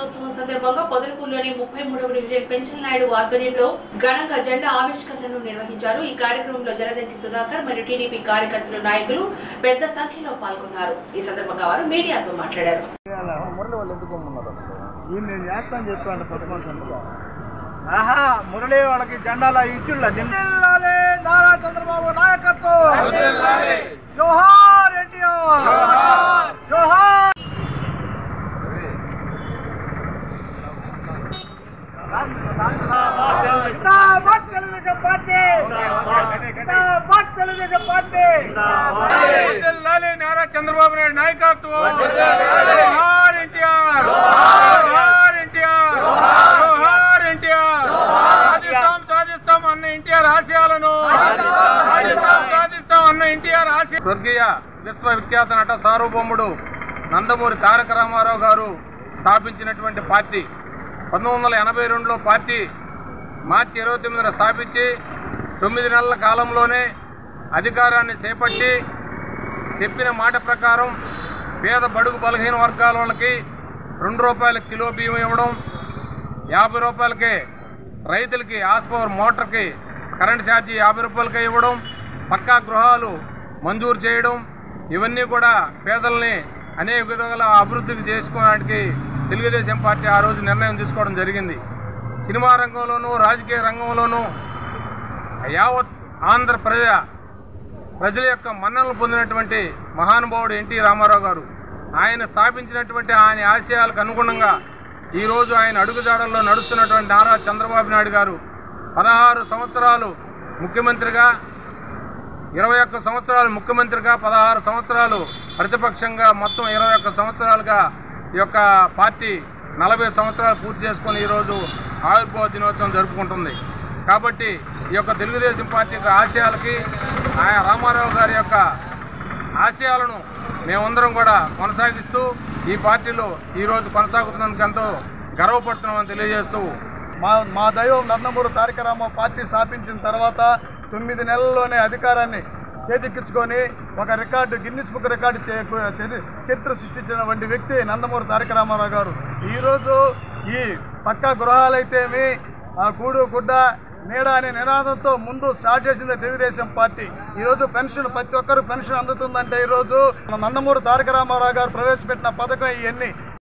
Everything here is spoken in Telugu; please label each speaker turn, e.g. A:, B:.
A: దినోత్సవం సందర్భంగా పొదలకూరులోని ముప్పై మూడవ డివిజన్ పెంచల్ నాయుడు ఆధ్వర్యంలో ఘనంగా జెండా ఆవిష్కరణను నిర్వహించారు ఈ కార్యక్రమంలో జలదంకి సుధాకర్ మరియు టీడీపీ కార్యకర్తలు నాయకులు పెద్ద సంఖ్యలో పాల్గొన్నారు ఈ సందర్భంగా వారు మీడియాతో మాట్లాడారు
B: మురళి వాళ్ళు ఎందుకు ఉన్నారు
C: ఈయన నేను చేస్తాను చెప్పాను సర్పంచ్ అంతా
B: ఆహా మురళి వాళ్ళకి జెండాల ఇచ్చుళ్ళ జిల్లాలే నారా చంద్రబాబు నాయకత్వం జోహార్ ఎన్టీఆర్ జోహార్ జిందాబాద్ తెలుగుదేశం పార్టీ జిందాబాద్ తెలుగుదేశం పార్టీ
D: వర్ధిల్లాలి నారా చంద్రబాబు నాయుడు నాయకత్వం జోహార్ ఎన్టీఆర్ జోహార్ ఎన్టీఆర్ జోహార్ ఎన్టీఆర్ సాధిస్తాం సాధిస్తాం అన్న ఎన్టీఆర్ ఆశయాలను సాధిస్తాం సాధిస్తాం అన్న ఎన్టీఆర్ ఆశయ స్వర్గీయ విశ్వవిఖ్యాత నట సార్వభౌముడు నందమూరి తారక రామారావు గారు స్థాపించినటువంటి పార్టీ పంతొమ్మిది వందల ఎనభై రెండులో పార్టీ మార్చి ఇరవై తొమ్మిదిన స్థాపించి తొమ్మిది నెలల కాలంలోనే అధికారాన్ని చేపట్టి చెప్పిన మాట ప్రకారం పేద బడుగు బలహీన వర్గాల వాళ్ళకి రెండు రూపాయల కిలో బియ్యం ఇవ్వడం యాభై రూపాయలకే రైతులకి ఆస్ పవర్ మోటార్కి కరెంట్ ఛార్జీ యాభై రూపాయలకే ఇవ్వడం పక్కా గృహాలు మంజూరు చేయడం ఇవన్నీ కూడా పేదల్ని అనేక విధాలుగా అభివృద్ధికి చేసుకోవడానికి తెలుగుదేశం పార్టీ ఆ రోజు నిర్ణయం తీసుకోవడం జరిగింది సినిమా రంగంలోనూ రాజకీయ రంగంలోనూ యావత్ ఆంధ్ర ప్రజ ప్రజల యొక్క మన్ననలు పొందినటువంటి మహానుభావుడు ఎన్టీ రామారావు గారు ఆయన స్థాపించినటువంటి ఆయన ఆశయాలకు అనుగుణంగా ఈరోజు ఆయన అడుగుజాడల్లో నడుస్తున్నటువంటి నారా చంద్రబాబు నాయుడు గారు పదహారు సంవత్సరాలు ముఖ్యమంత్రిగా ఇరవై ఒక్క సంవత్సరాలు ముఖ్యమంత్రిగా పదహారు సంవత్సరాలు ప్రతిపక్షంగా మొత్తం ఇరవై ఒక్క సంవత్సరాలుగా ఈ యొక్క పార్టీ నలభై సంవత్సరాలు పూర్తి చేసుకొని ఈరోజు ఆవిర్భావ దినోత్సవం జరుపుకుంటుంది కాబట్టి ఈ యొక్క తెలుగుదేశం పార్టీ యొక్క ఆశయాలకి ఆయా రామారావు గారి యొక్క ఆశయాలను మేమందరం కూడా కొనసాగిస్తూ ఈ పార్టీలో ఈరోజు కొనసాగుతున్నందుకు ఎంతో గర్వపడుతున్నామని తెలియజేస్తూ
C: మా మా దైవం నందమూరి తారక రామారావు పార్టీ స్థాపించిన తర్వాత తొమ్మిది నెలల్లోనే అధికారాన్ని చేజిక్కించుకొని ఒక రికార్డు గిన్నిస్ బుక్ రికార్డు చే- చరి- చరిత్ర సృష్టించినటువంటి వ్యక్తి నందమూరి తారక రామారావు గారు ఈరోజు ఈ పక్కా గృహాలైతేమి ఆ కూడు గుడ్డ నీడ అనే నినాదంతో ముందు స్టార్ట్ చేసింది తెలుగుదేశం పార్టీ ఈరోజు పెన్షన్ ప్రతి ఒక్కరు పెన్షన్ అందుతుందంటే ఈరోజు మన నందమూరి తారక రామారావు గారు ప్రవేశపెట్టిన పథకం ఇవన్నీ